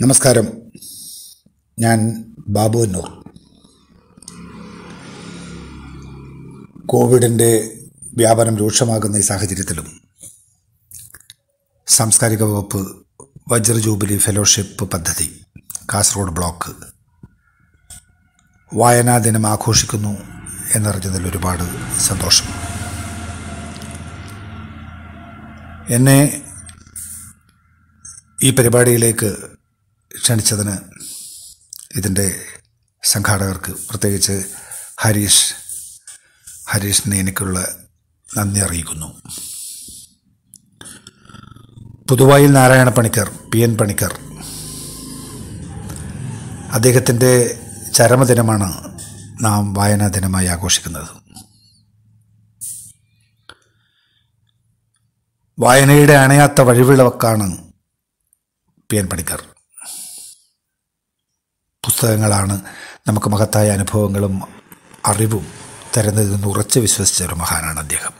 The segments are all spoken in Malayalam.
നമസ്കാരം ഞാൻ ബാബു എന്നൂർ കോവിഡിൻ്റെ വ്യാപനം രൂക്ഷമാകുന്ന ഈ സാഹചര്യത്തിലും സാംസ്കാരിക വകുപ്പ് വജ്ര ജൂബിലി ഫെലോഷിപ്പ് പദ്ധതി കാസർഗോഡ് ബ്ലോക്ക് വായനാ ദിനം ആഘോഷിക്കുന്നു എന്നറിഞ്ഞതിൽ ഒരുപാട് സന്തോഷം എന്നെ ഈ പരിപാടിയിലേക്ക് ക്ഷണിച്ചതിന് ഇതിൻ്റെ സംഘാടകർക്ക് പ്രത്യേകിച്ച് ഹരീഷ് ഹരീഷിനെ എനിക്കുള്ള നന്ദി അറിയിക്കുന്നു പുതുവായിൽ നാരായണ പണിക്കർ പി എൻ പണിക്കർ അദ്ദേഹത്തിൻ്റെ ചരമദിനമാണ് നാം വായനാ ദിനമായി ആഘോഷിക്കുന്നത് വായനയുടെ അണയാത്ത വഴിവിളക്കാണ് പി എൻ പണിക്കർ പുസ്തകങ്ങളാണ് നമുക്ക് മഹത്തായ അനുഭവങ്ങളും അറിവും തരുന്നതെന്ന് ഉറച്ചു വിശ്വസിച്ച ഒരു മഹാനാണ് അദ്ദേഹം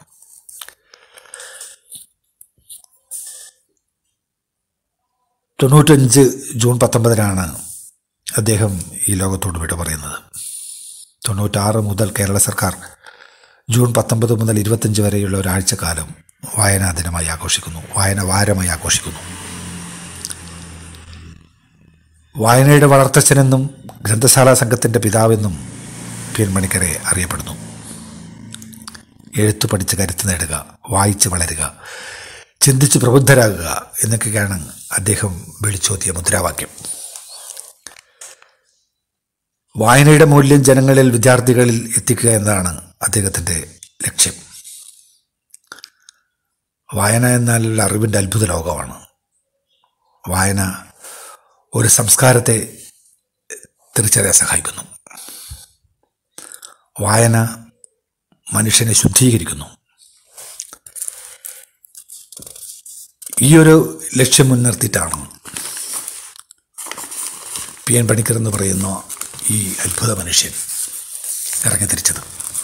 തൊണ്ണൂറ്റഞ്ച് ജൂൺ പത്തൊമ്പതിനാണ് അദ്ദേഹം ഈ ലോകത്തോട് വിട പറയുന്നത് തൊണ്ണൂറ്റാറ് മുതൽ കേരള സർക്കാർ ജൂൺ പത്തൊമ്പത് മുതൽ ഇരുപത്തഞ്ച് വരെയുള്ള ഒരാഴ്ചക്കാലം വായനാ ദിനമായി ആഘോഷിക്കുന്നു വായന വാരമായി ആഘോഷിക്കുന്നു വായനയുടെ വളർത്തച്ഛനെന്നും ഗ്രന്ഥശാല സംഘത്തിൻ്റെ പിതാവെന്നും പി എൻ മണിക്കരെ അറിയപ്പെടുന്നു എഴുത്തു പഠിച്ച് കരുത്ത് നേടുക വായിച്ച് വളരുക ചിന്തിച്ച് പ്രബുദ്ധരാകുക എന്നൊക്കെയാണ് അദ്ദേഹം വിളിച്ചോതിയ മുദ്രാവാക്യം വായനയുടെ മൂല്യം ജനങ്ങളിൽ വിദ്യാർത്ഥികളിൽ എത്തിക്കുക എന്നതാണ് അദ്ദേഹത്തിൻ്റെ ലക്ഷ്യം വായന എന്നാൽ ഒരു അറിവിൻ്റെ അത്ഭുത ലോകമാണ് വായന ഒരു സംസ്കാരത്തെ തിരിച്ചറിയാൻ സഹായിക്കുന്നു വായന മനുഷ്യനെ ശുദ്ധീകരിക്കുന്നു ഈ ഒരു ലക്ഷ്യം മുൻനിർത്തിയിട്ടാണ് പി എൻ പണിക്കർ എന്ന് പറയുന്ന ഈ അത്ഭുത മനുഷ്യൻ ഇറങ്ങി തിരിച്ചത്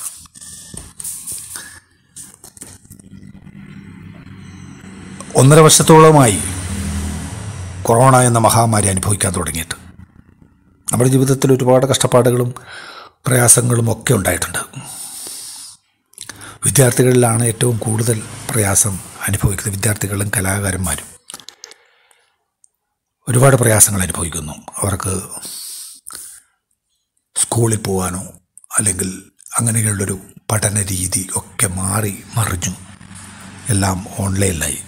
ഒന്നര വർഷത്തോളമായി കൊറോണ എന്ന മഹാമാരി അനുഭവിക്കാൻ തുടങ്ങിയിട്ട് നമ്മുടെ ജീവിതത്തിൽ ഒരുപാട് കഷ്ടപ്പാടുകളും പ്രയാസങ്ങളും ഒക്കെ ഉണ്ടായിട്ടുണ്ട് വിദ്യാർത്ഥികളിലാണ് ഏറ്റവും കൂടുതൽ പ്രയാസം അനുഭവിക്കുന്നത് വിദ്യാർത്ഥികളും കലാകാരന്മാരും ഒരുപാട് പ്രയാസങ്ങൾ അനുഭവിക്കുന്നു അവർക്ക് സ്കൂളിൽ പോകാനോ അല്ലെങ്കിൽ അങ്ങനെയുള്ളൊരു പഠന രീതി ഒക്കെ മാറി മറിഞ്ഞു എല്ലാം ഓൺലൈനിലായി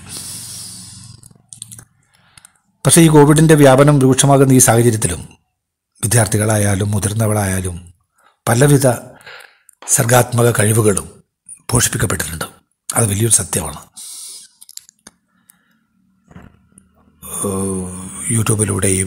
പക്ഷേ ഈ കോവിഡിൻ്റെ വ്യാപനം രൂക്ഷമാകുന്ന ഈ സാഹചര്യത്തിലും വിദ്യാർത്ഥികളായാലും മുതിർന്നവളായാലും പലവിധ സർഗാത്മക കഴിവുകളും പോഷിപ്പിക്കപ്പെട്ടിട്ടുണ്ട് അത് വലിയൊരു സത്യമാണ് യൂട്യൂബിലൂടെയും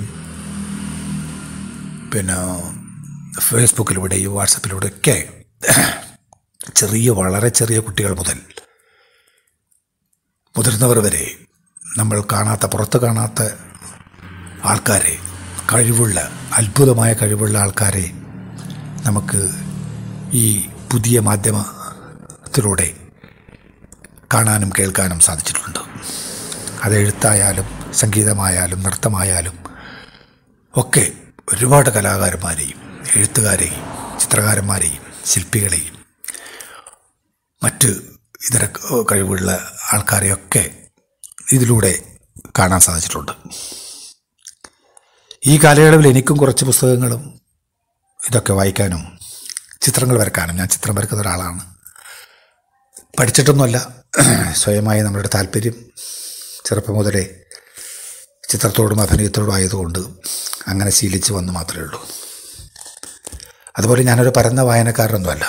പിന്നെ ഫേസ്ബുക്കിലൂടെയും വാട്സപ്പിലൂടെയൊക്കെ ചെറിയ വളരെ ചെറിയ കുട്ടികൾ മുതൽ മുതിർന്നവർ വരെ നമ്മൾ കാണാത്ത പുറത്ത് കാണാത്ത ആൾക്കാരെ കഴിവുള്ള അത്ഭുതമായ കഴിവുള്ള ആൾക്കാരെ നമുക്ക് ഈ പുതിയ മാധ്യമത്തിലൂടെ കാണാനും കേൾക്കാനും സാധിച്ചിട്ടുണ്ട് അത് എഴുത്തായാലും സംഗീതമായാലും നൃത്തമായാലും ഒക്കെ ഒരുപാട് കലാകാരന്മാരെയും എഴുത്തുകാരെയും ചിത്രകാരന്മാരെയും ശില്പികളെയും മറ്റ് ഇതര കഴിവുള്ള ആൾക്കാരെയൊക്കെ ഇതിലൂടെ കാണാൻ സാധിച്ചിട്ടുണ്ട് ഈ കാലയളവിൽ എനിക്കും കുറച്ച് പുസ്തകങ്ങളും ഇതൊക്കെ വായിക്കാനും ചിത്രങ്ങൾ വരക്കാനും ഞാൻ ചിത്രം വരക്കുന്ന ഒരാളാണ് പഠിച്ചിട്ടൊന്നുമല്ല സ്വയമായി നമ്മളുടെ താല്പര്യം ചെറുപ്പം മുതലേ ചിത്രത്തോടും അഭിനയത്തോടും ആയതുകൊണ്ട് അങ്ങനെ ശീലിച്ച് വന്ന് മാത്രമേ ഉള്ളൂ അതുപോലെ ഞാനൊരു പരന്ന വായനക്കാരനൊന്നുമല്ല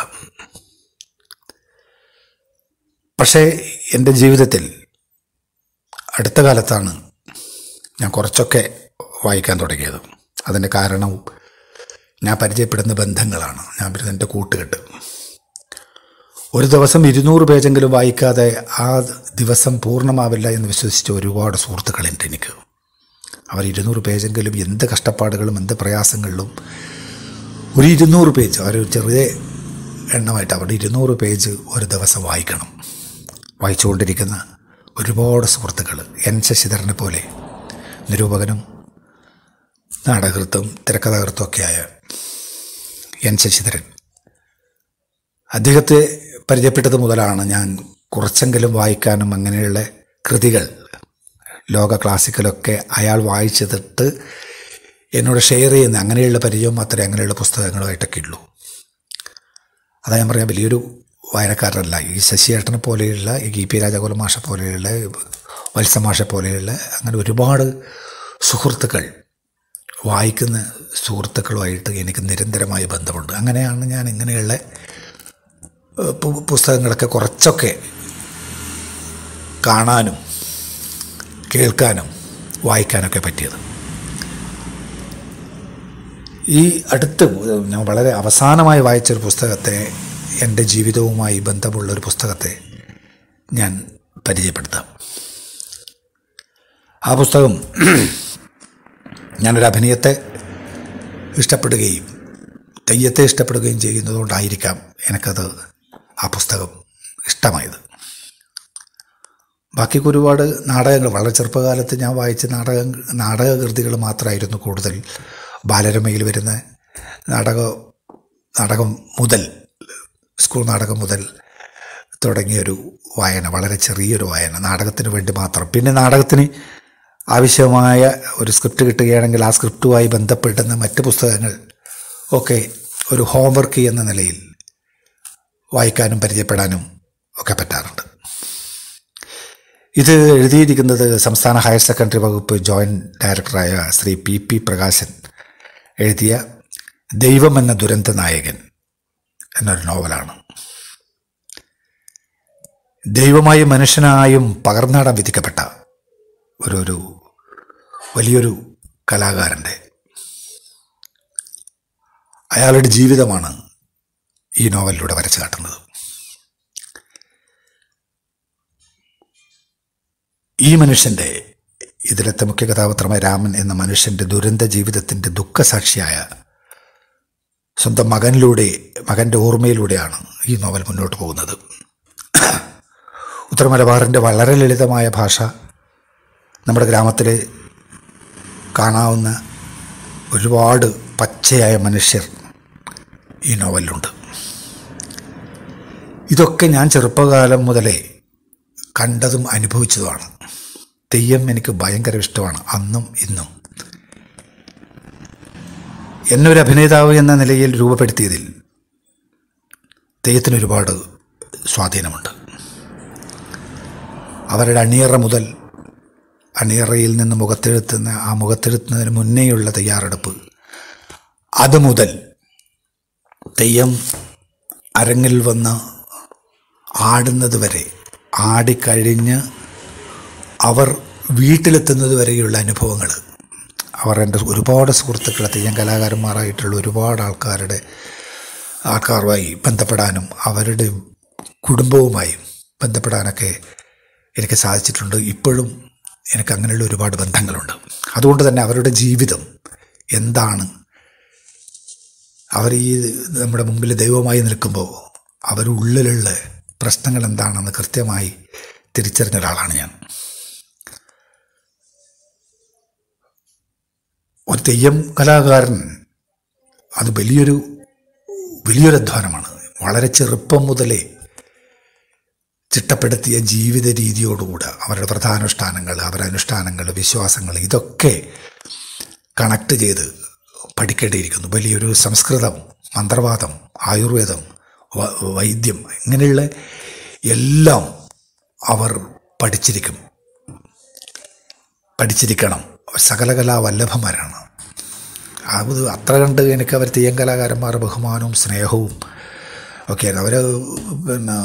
പക്ഷേ എൻ്റെ ജീവിതത്തിൽ അടുത്ത കാലത്താണ് ഞാൻ കുറച്ചൊക്കെ വായിക്കാൻ തുടങ്ങിയത് അതിൻ്റെ കാരണവും ഞാൻ പരിചയപ്പെടുന്ന ബന്ധങ്ങളാണ് ഞാൻ വരുന്ന എൻ്റെ കൂട്ടുകെട്ട് ഒരു ദിവസം ഇരുന്നൂറ് പേജെങ്കിലും വായിക്കാതെ ആ ദിവസം പൂർണ്ണമാവില്ല എന്ന് വിശ്വസിച്ച ഒരുപാട് സുഹൃത്തുക്കളുണ്ട് എനിക്ക് അവർ ഇരുന്നൂറ് പേജെങ്കിലും എന്ത് കഷ്ടപ്പാടുകളും എന്ത് പ്രയാസങ്ങളിലും ഒരു ഇരുന്നൂറ് പേജ് അവർ ചെറിയ എണ്ണമായിട്ട് അവരുടെ ഇരുന്നൂറ് പേജ് ഒരു ദിവസം വായിക്കണം വായിച്ചുകൊണ്ടിരിക്കുന്ന ഒരുപാട് സുഹൃത്തുക്കൾ എൻ ശശിധരനെ പോലെ നിരൂപകനും നാടകൃത്തും തിരക്കഥാകൃത്തും ഒക്കെയായ എൻ ശശിധരൻ അദ്ദേഹത്തെ പരിചയപ്പെട്ടത് മുതലാണ് ഞാൻ കുറച്ചെങ്കിലും വായിക്കാനും അങ്ങനെയുള്ള കൃതികൾ ലോക ക്ലാസിക്കലൊക്കെ അയാൾ വായിച്ചതിട്ട് എന്നോട് ഷെയർ ചെയ്യുന്ന അങ്ങനെയുള്ള പരിചയവും അത്ര അങ്ങനെയുള്ള പുസ്തകങ്ങളുമായിട്ടൊക്കെ ഉള്ളൂ അതാ ഞാൻ പറയാം വലിയൊരു വായനക്കാരനല്ല ഈ ശശിയേട്ടനെ പോലെയുള്ള ഈ ഇ പി രാജഗോല മാഷ പോലെയുള്ള വത്സമാഷ പോലെയുള്ള അങ്ങനെ ഒരുപാട് സുഹൃത്തുക്കൾ വായിക്കുന്ന സുഹൃത്തുക്കളുമായിട്ട് എനിക്ക് നിരന്തരമായ ബന്ധമുണ്ട് അങ്ങനെയാണ് ഞാൻ ഇങ്ങനെയുള്ള ഏഹ്, പു- പുസ്തകങ്ങളൊക്കെ കുറച്ചൊക്കെ കാണാനും കേൾക്കാനും വായിക്കാനൊക്കെ പറ്റിയത് ഈ അടുത്ത് ഞാൻ വളരെ അവസാനമായി വായിച്ചൊരു പുസ്തകത്തെ എൻ്റെ ജീവിതവുമായി ബന്ധമുള്ള ഒരു പുസ്തകത്തെ ഞാൻ പരിചയപ്പെടുത്താം ആ പുസ്തകം ഞാനൊരു അഭിനയത്തെ ഇഷ്ടപ്പെടുകയും തെയ്യത്തെ ഇഷ്ടപ്പെടുകയും ചെയ്യുന്നതുകൊണ്ടായിരിക്കാം എനിക്കത് ആ പുസ്തകം ഇഷ്ടമായത് ബാക്കിയൊക്കെ ഒരുപാട് നാടകങ്ങൾ വളരെ ചെറുപ്പകാലത്ത് ഞാൻ വായിച്ച നാടക നാടകകൃതികൾ മാത്രമായിരുന്നു കൂടുതൽ ബാലരമയിൽ വരുന്ന നാടക നാടകം മുതൽ സ്കൂൾ നാടകം മുതൽ തുടങ്ങിയൊരു വായന വളരെ ചെറിയൊരു വായന നാടകത്തിന് വേണ്ടി മാത്രം പിന്നെ നാടകത്തിന് ആവശ്യമായ ഒരു സ്ക്രിപ്റ്റ് കിട്ടുകയാണെങ്കിൽ ആ സ്ക്രിപ്റ്റുമായി ബന്ധപ്പെടുന്ന മറ്റ് പുസ്തകങ്ങൾ ഒക്കെ ഒരു ഹോംവർക്ക് എന്ന നിലയിൽ വായിക്കാനും പരിചയപ്പെടാനും ഒക്കെ പറ്റാറുണ്ട് ഇത് എഴുതിയിരിക്കുന്നത് സംസ്ഥാന ഹയർ സെക്കൻഡറി വകുപ്പ് ജോയിൻറ്റ് ഡയറക്ടറായ ശ്രീ പി പി പ്രകാശൻ എഴുതിയ ദൈവം എന്ന ദുരന്ത നായകൻ എന്നൊരു നോവലാണ് ദൈവമായി മനുഷ്യനായും പകർന്നാടാൻ വിധിക്കപ്പെട്ട ഒരു ഒരു വലിയൊരു കലാകാരൻ്റെ അയാളുടെ ജീവിതമാണ് ഈ നോവലിലൂടെ വരച്ചു കാട്ടുന്നത് ഈ മനുഷ്യൻ്റെ ഇതിലത്തെ മുഖ്യ കഥാപാത്രമായ രാമൻ എന്ന മനുഷ്യൻ്റെ ദുരന്ത ജീവിതത്തിൻ്റെ ദുഃഖസാക്ഷിയായ സ്വന്തം മകനിലൂടെ മകൻ്റെ ഓർമ്മയിലൂടെയാണ് ഈ നോവൽ മുന്നോട്ട് പോകുന്നത് ഉത്തര മലബാറിൻ്റെ വളരെ ലളിതമായ ഭാഷ നമ്മുടെ ഗ്രാമത്തിൽ കാണാവുന്ന ഒരുപാട് പച്ചയായ മനുഷ്യർ ഈ നോവലിലുണ്ട് ഇതൊക്കെ ഞാൻ ചെറുപ്പകാലം മുതലേ കണ്ടതും അനുഭവിച്ചതുമാണ് തെയ്യം എനിക്ക് ഭയങ്കര ഇഷ്ടമാണ് അന്നും ഇന്നും എന്നെ ഒരു അഭിനേതാവ് എന്ന നിലയിൽ രൂപപ്പെടുത്തിയതിൽ തെയ്യത്തിന് ഒരുപാട് സ്വാധീനമുണ്ട് അവരുടെ അണിയറ മുതൽ അണിയറയിൽ നിന്ന് മുഖത്തെഴുത്തുന്ന ആ മുഖത്തെഴുത്തുന്നതിന് മുന്നേയുള്ള തയ്യാറെടുപ്പ് അത് മുതൽ തെയ്യം അരങ്ങിൽ വന്ന് ആടുന്നത് വരെ ആടിക്കഴിഞ്ഞ് അവർ വീട്ടിലെത്തുന്നത് വരെയുള്ള അനുഭവങ്ങൾ അവർ എൻ്റെ ഒരുപാട് സുഹൃത്തുക്കളെ തെയ്യം കലാകാരന്മാരായിട്ടുള്ള ഒരുപാട് ആൾക്കാരുടെ ആൾക്കാരുമായി ബന്ധപ്പെടാനും അവരുടെ കുടുംബവുമായി ബന്ധപ്പെടാനൊക്കെ എനിക്ക് സാധിച്ചിട്ടുണ്ട് ഇപ്പോഴും എനിക്ക് അങ്ങനെയുള്ള ഒരുപാട് ബന്ധങ്ങളുണ്ട് അതുകൊണ്ട് തന്നെ അവരുടെ ജീവിതം എന്താണ് അവർ ഈ നമ്മുടെ മുമ്പിൽ ദൈവമായി നിൽക്കുമ്പോൾ അവരുള്ളിലുള്ള പ്രശ്നങ്ങൾ എന്താണെന്ന് കൃത്യമായി തിരിച്ചറിഞ്ഞ ഒരാളാണ് ഞാൻ ഒരു തെയ്യം കലാകാരൻ അത് വലിയൊരു വലിയൊരു അധ്വാനമാണ് വളരെ ചെറുപ്പം മുതലേ ചിട്ടപ്പെടുത്തിയ ജീവിത രീതിയോടുകൂടെ അവരുടെ പ്രധാനുഷ്ഠാനങ്ങൾ അവരുടെ അനുഷ്ഠാനങ്ങൾ വിശ്വാസങ്ങൾ ഇതൊക്കെ കണക്ട് ചെയ്ത് പഠിക്കേണ്ടിയിരിക്കുന്നു വലിയൊരു സംസ്കൃതം മന്ത്രവാദം ആയുർവേദം വ- വൈദ്യം ഇങ്ങനെയുള്ള എല്ലാം അവർ പഠിച്ചിരിക്കും പഠിച്ചിരിക്കണം സകലകലാ വല്ലഭന്മാരാണ് അത് അത്ര കണ്ട് എനിക്ക് അവർ തെയ്യം കലാകാരന്മാർ ബഹുമാനവും സ്നേഹവും ഒക്കെയാണ് അവർ പിന്നെ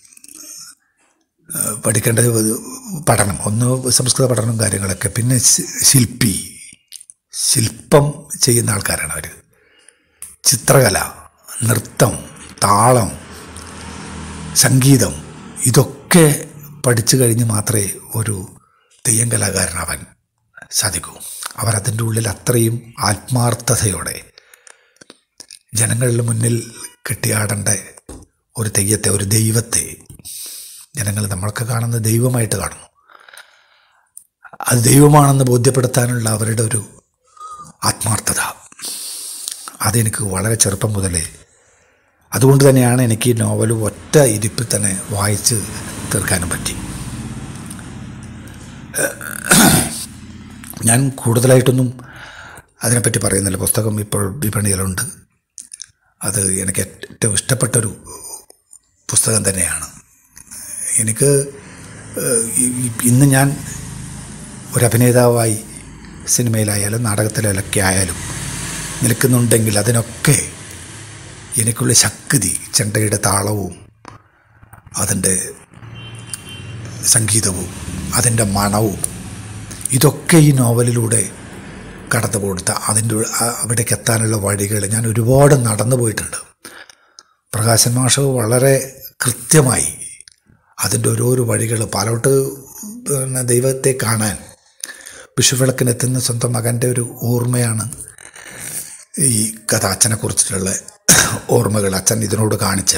ഏഹ് പഠിക്കേണ്ട പഠനം ഒന്ന് സംസ്കൃത പഠനം കാര്യങ്ങളൊക്കെ പിന്നെ ശി- ശില്പി ശില്പം ചെയ്യുന്ന ആൾക്കാരാണ് അവർ ചിത്രകല നൃത്തം താളം സംഗീതം ഇതൊക്കെ പഠിച്ചു കഴിഞ്ഞ് മാത്രമേ ഒരു തെയ്യം കലാകാരനാവാൻ സാധിക്കൂ അവരതിൻ്റെ ഉള്ളിൽ അത്രയും ആത്മാർത്ഥതയോടെ ജനങ്ങളുടെ മുന്നിൽ കെട്ടിയാടേണ്ട ഒരു തെയ്യത്തെ ഒരു ദൈവത്തെ ജനങ്ങൾ നമ്മളൊക്കെ കാണുന്ന ദൈവമായിട്ട് കാണുന്നു അത് ദൈവമാണെന്ന് ബോധ്യപ്പെടുത്താനുള്ള അവരുടെ ഒരു ആത്മാർത്ഥത അതെനിക്ക് വളരെ ചെറുപ്പം മുതലേ അതുകൊണ്ട് തന്നെയാണ് എനിക്ക് ഈ നോവൽ ഒറ്റ ഇരിപ്പിൽ തന്നെ വായിച്ച് തീർക്കാനും പറ്റി ഞാൻ കൂടുതലായിട്ടൊന്നും അതിനെപ്പറ്റി പറയുന്നില്ല പുസ്തകം ഇപ്പോൾ വിപണിയിലുണ്ട് അത് എനിക്ക് ഏറ്റവും ഇഷ്ടപ്പെട്ടൊരു പുസ്തകം തന്നെയാണ് എനിക്ക് ഏഹ്, ഈ- ഇന്ന് ഞാൻ ഒരു അഭിനേതാവായി സിനിമയിലായാലും നാടകത്തിലൊക്കെ ആയാലും നിൽക്കുന്നുണ്ടെങ്കിൽ അതിനൊക്കെ എനിക്കുള്ള ശക്തി ചെണ്ടയുടെ താളവും അതിൻ്റെ സംഗീതവും അതിൻ്റെ മണവും ഇതൊക്കെ ഈ നോവലിലൂടെ കടന്നു കൊടുത്ത അതിൻ്റെ ഉ- ആ- അവിടേക്ക് എത്താനുള്ള വഴികൾ ഞാൻ ഒരുപാട് നടന്നു പോയിട്ടുണ്ട് പ്രകാശൻ മാഷ് വളരെ കൃത്യമായി അതിൻ്റെ ഓരോരോ വഴികൾ പാലോട്ട് പിന്നെ ദൈവത്തെ കാണാൻ വിഷുവിളക്കിനെത്തുന്ന സ്വന്തം മകൻ്റെ ഒരു ഓർമ്മയാണ് ഈ കഥ അച്ഛനെക്കുറിച്ചിട്ടുള്ള ഓർമ്മകൾ അച്ഛൻ ഇതിനോട് കാണിച്ച്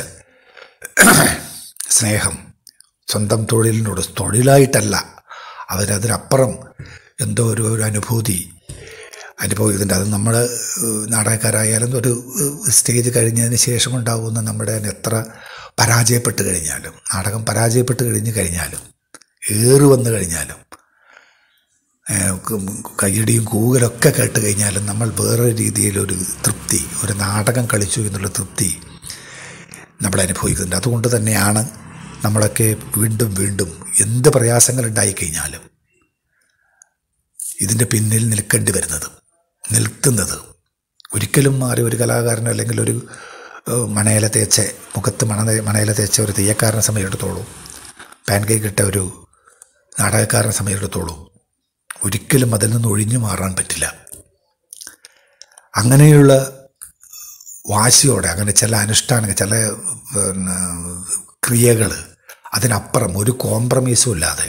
സ്നേഹം സ്വന്തം തൊഴിലിനോട് തൊഴിലായിട്ടല്ല അവരതിനപ്പുറം എന്തോ ഒരു ഒരു അനുഭൂതി അനുഭവിക്കുന്നുണ്ട് അത് നമ്മൾ നാടകക്കാരായാലും ഒരു ഏഹ്, സ്റ്റേജ് കഴിഞ്ഞതിന് ശേഷം ഉണ്ടാകുന്ന നമ്മുടെ എത്ര പരാജയപ്പെട്ട് കഴിഞ്ഞാലും നാടകം പരാജയപ്പെട്ട് കഴിഞ്ഞ് കഴിഞ്ഞാലും ഏറ് വന്നു കഴിഞ്ഞാലും ഏഹ്, ക- കയ്യടിയും കൂകലൊക്കെ കേട്ട് കഴിഞ്ഞാലും നമ്മൾ വേറെ രീതിയിലൊരു തൃപ്തി ഒരു നാടകം കളിച്ചു എന്നുള്ള തൃപ്തി നമ്മൾ അനുഭവിക്കുന്നുണ്ട് അതുകൊണ്ട് തന്നെയാണ് നമ്മളൊക്കെ വീണ്ടും വീണ്ടും എന്ത് പ്രയാസങ്ങൾ ഉണ്ടായിക്കഴിഞ്ഞാലും ഇതിൻ്റെ പിന്നിൽ നിൽക്കേണ്ടി വരുന്നത് നിൽക്കുന്നത് ഒരിക്കലും മാറി ഒരു കലാകാരനോ അല്ലെങ്കിൽ ഒരു ഏഹ്, മണയില തേച്ച് മുഖത്ത് മണ മണയില തേച്ച ഒരു തെയ്യക്കാരനെ സമയമെടുത്തോളൂ പാൻ കേക്ക് ഇട്ട ഒരു നാടകക്കാരനെ സമയമെടുത്തോളൂ ഒരിക്കലും അതിൽ നിന്ന് ഒഴിഞ്ഞു മാറാൻ പറ്റില്ല അങ്ങനെയുള്ള വാശിയോടെ അങ്ങനെ ചില അനുഷ്ഠാനങ്ങൾ ചില പിന്നെ ക്രിയകൾ അതിനപ്പുറം ഒരു കോംപ്രമൈസും ഇല്ലാതെ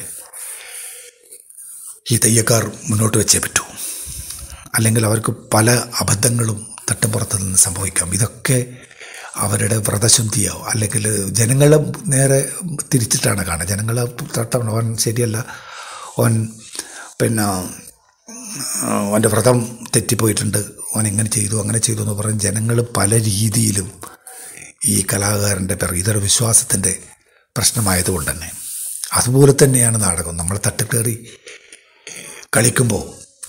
ഈ തെയ്യക്കാർ മുന്നോട്ട് വെച്ചേ പറ്റൂ അല്ലെങ്കിൽ അവർക്ക് പല അബദ്ധങ്ങളും തട്ടുപുറത്ത് നിന്ന് സംഭവിക്കാം ഇതൊക്കെ അവരുടെ വ്രതശുദ്ധിയോ അല്ലെങ്കിൽ ജനങ്ങളെ നേരെ തിരിച്ചിട്ടാണ് കാണുക ജനങ്ങളെ തട്ടണം അവൻ ശരിയല്ല അവൻ പിന്നെ അവൻ്റെ വ്രതം തെറ്റിപ്പോയിട്ടുണ്ട് അവൻ ഇങ്ങനെ ചെയ്തു അങ്ങനെ ചെയ്തു എന്ന് പറഞ്ഞ് ജനങ്ങൾ പല രീതിയിലും ഈ കലാകാരൻ്റെ പിറകെ ഇതൊരു വിശ്വാസത്തിൻ്റെ പ്രശ്നമായതുകൊണ്ട് തന്നെ അതുപോലെ തന്നെയാണ് നാടകം നമ്മൾ തട്ടിക്കയറി കളിക്കുമ്പോൾ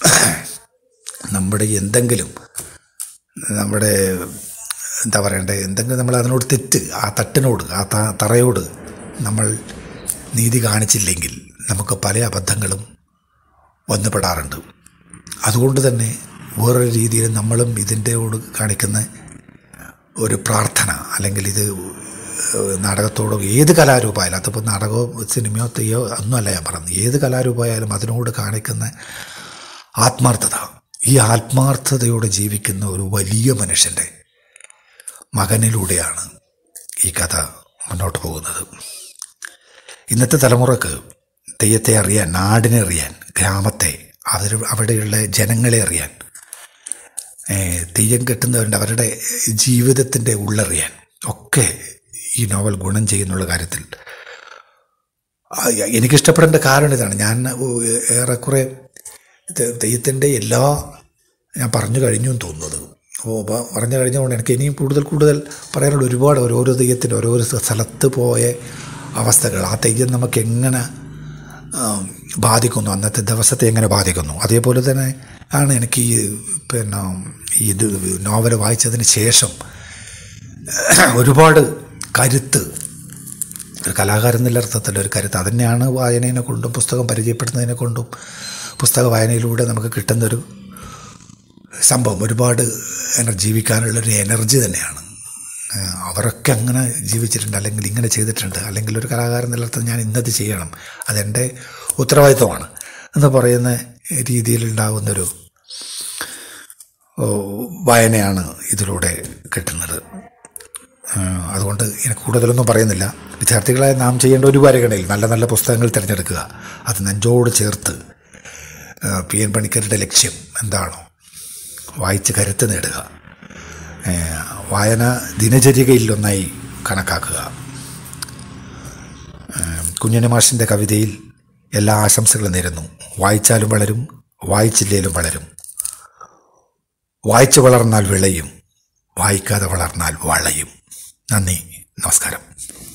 നമ്മുടെ എന്തെങ്കിലും നമ്മുടെ എന്താ പറയണ്ടേ എന്തെങ്കിലും നമ്മൾ അതിനോട് തെറ്റ് ആ തട്ടിനോട് ആ ത- തറയോട് നമ്മൾ നീതി കാണിച്ചില്ലെങ്കിൽ നമുക്ക് പല അബദ്ധങ്ങളും വന്നുപെടാറുണ്ട് അതുകൊണ്ട് തന്നെ വേറൊരു രീതിയിൽ നമ്മളും ഇതിൻ്റെയോട് കാണിക്കുന്ന ഒരു പ്രാർത്ഥന അല്ലെങ്കിൽ ഇത് ഏഹ്, നാടകത്തോടോ ഏത് കലാരൂപമായാലും അതിപ്പോൾ നാടകമോ സിനിമയോ തെയ്യോ ഒന്നുമല്ല ഞാൻ പറയുന്നത് ഏത് കലാരൂപമായാലും അതിനോട് കാണിക്കുന്ന ആത്മാർത്ഥത ഈ ആത്മാർത്ഥതയോടെ ജീവിക്കുന്ന ഒരു വലിയ മനുഷ്യൻ്റെ മകനിലൂടെയാണ് ഈ കഥ മുന്നോട്ട് പോകുന്നത് ഇന്നത്തെ തലമുറക്ക് തെയ്യത്തെ അറിയാൻ നാടിനെ അറിയാൻ ഗ്രാമത്തെ അവർ അവിടെയുള്ള ജനങ്ങളെ അറിയാൻ ഏഹ്, തെയ്യം കെട്ടുന്നവരുടെ അവരുടെ ജീവിതത്തിൻ്റെ ഉള്ളറിയാൻ ഒക്കെ ഈ നോവൽ ഗുണം ചെയ്യുന്നുള്ള കാര്യത്തിൽ ആ, എനിക്കിഷ്ടപ്പെടേണ്ട കാരണം ഇതാണ് ഞാൻ ഉ- ഏറെക്കുറെ തെ- തെയ്യത്തിൻ്റെ എല്ലാ ഞാൻ പറഞ്ഞു കഴിഞ്ഞു എന്ന് തോന്നുന്നത് ഓ അപ്പോൾ പറഞ്ഞു കഴിഞ്ഞുകൊണ്ട് എനിക്ക് ഇനിയും കൂടുതൽ കൂടുതൽ പറയാനുള്ള ഒരുപാട് ഓരോരോ തെയ്യത്തിൻ്റെ ഓരോരോ സ്ഥലത്ത് പോയ അവസ്ഥകൾ ആ തെയ്യം നമുക്ക് എങ്ങനെ ആം, ബാധിക്കുന്നു അന്നത്തെ ദിവസത്തെ എങ്ങനെ ബാധിക്കുന്നു അതേപോലെ തന്നെ ആണ് എനിക്ക് ഈ പിന്നെ ഈ ഇത് നോവൽ വായിച്ചതിന് ശേഷം ഒരുപാട് കരുത്ത് ഒരു കലാകാരൻ എന്നുള്ള അർത്ഥത്തിൽ ഒരു കരുത്ത് അതന്നെയാണ് വായനയെ കൊണ്ടും പുസ്തകം പരിചയപ്പെടുന്നതിനെ കൊണ്ടും പുസ്തക വായനയിലൂടെ നമുക്ക് കിട്ടുന്നൊരു സംഭവം ഒരുപാട് എനർ ജീവിക്കാനുള്ളൊരു എനർജി തന്നെയാണ് ഏഹ് അവരൊക്കെ അങ്ങനെ ജീവിച്ചിട്ടുണ്ട് അല്ലെങ്കിൽ ഇങ്ങനെ ചെയ്തിട്ടുണ്ട് അല്ലെങ്കിൽ ഒരു കലാകാരൻ എന്നുള്ള അർത്ഥത്തിൽ ഞാൻ ഇന്നത് ചെയ്യണം അതെൻ്റെ ഉത്തരവാദിത്വമാണ് എന്ന് പറയുന്ന രീതിയിലുണ്ടാകുന്നൊരു ഓ, വായനയാണ് ഇതിലൂടെ കിട്ടുന്നത് ഏഹ് അതുകൊണ്ട് എനിക്ക് കൂടുതലൊന്നും പറയുന്നില്ല വിദ്യാർത്ഥികളെ നാം ചെയ്യേണ്ട ഒരു പരിഗണനയിൽ നല്ല നല്ല പുസ്തകങ്ങൾ തിരഞ്ഞെടുക്കുക അത് നെഞ്ചോട് ചേർത്ത് ഏഹ് പി എൻ പണിക്കരുടെ ലക്ഷ്യം എന്താണോ വായിച്ച് കരുത്ത് നേടുക ഏഹ് വായന ദിനചര്യയിൽ ഒന്നായി കണക്കാക്കുക ഏഹ് കുഞ്ഞുണ്ണി മാഷിൻ്റെ കവിതയിൽ എല്ലാ ആശംസകളും നേരുന്നു വായിച്ചാലും വളരും വായിച്ചില്ലേലും വളരും വായിച്ചു വളർന്നാൽ വിളയും വായിക്കാതെ വളർന്നാൽ വളയും നന്ദി നമസ്കാരം